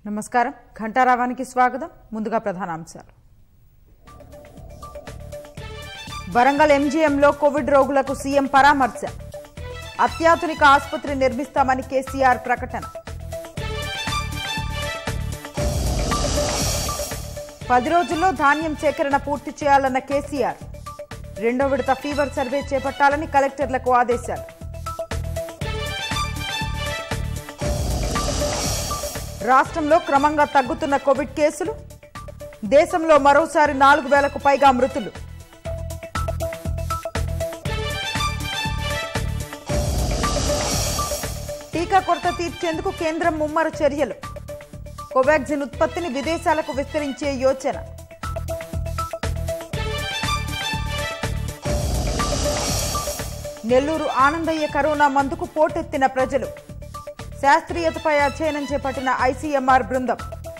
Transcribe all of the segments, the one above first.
నమస్కారం ఘంటారావానికి స్వాగతం ముందుగా ప్రధానాంశాలు వరంగల్ ఎంజీఎంలో కోవిడ్ రోగులకు సీఎం పరామర్శ అత్యాధునిక ఆసుపత్రి నిర్మిస్తామని కేసీఆర్ ప్రకటన పది రోజుల్లో ధాన్యం సేకరణ పూర్తి చేయాలన్న కేసీఆర్ రెండో విడత ఫీవర్ సర్వే చేపట్టాలని కలెక్టర్లకు ఆదేశాలు రాష్ట్రంలో క్రమంగా తగ్గుతున్న కోవిడ్ కేసులు దేశంలో మరోసారి నాలుగు వేలకు పైగా మృతులు టీకా కొరత తీర్చేందుకు కేంద్రం ముమ్మర చర్యలు కోవాక్సిన్ ఉత్పత్తిని విదేశాలకు విస్తరించే యోచన నెల్లూరు ఆనందయ్య కరోనా మందుకు పోటెత్తిన ప్రజలు శాస్త్రీయతపై అధ్యయనం చేపట్టిన ఐసీఎంఆర్ బృందం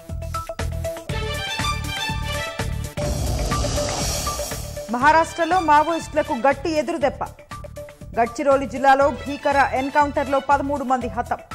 మహారాష్ట్రలో మావోయిస్టులకు గట్టి ఎదురుదెబ్బ గడ్చిరోలి జిల్లాలో భీకర ఎన్కౌంటర్లో పదమూడు మంది హతం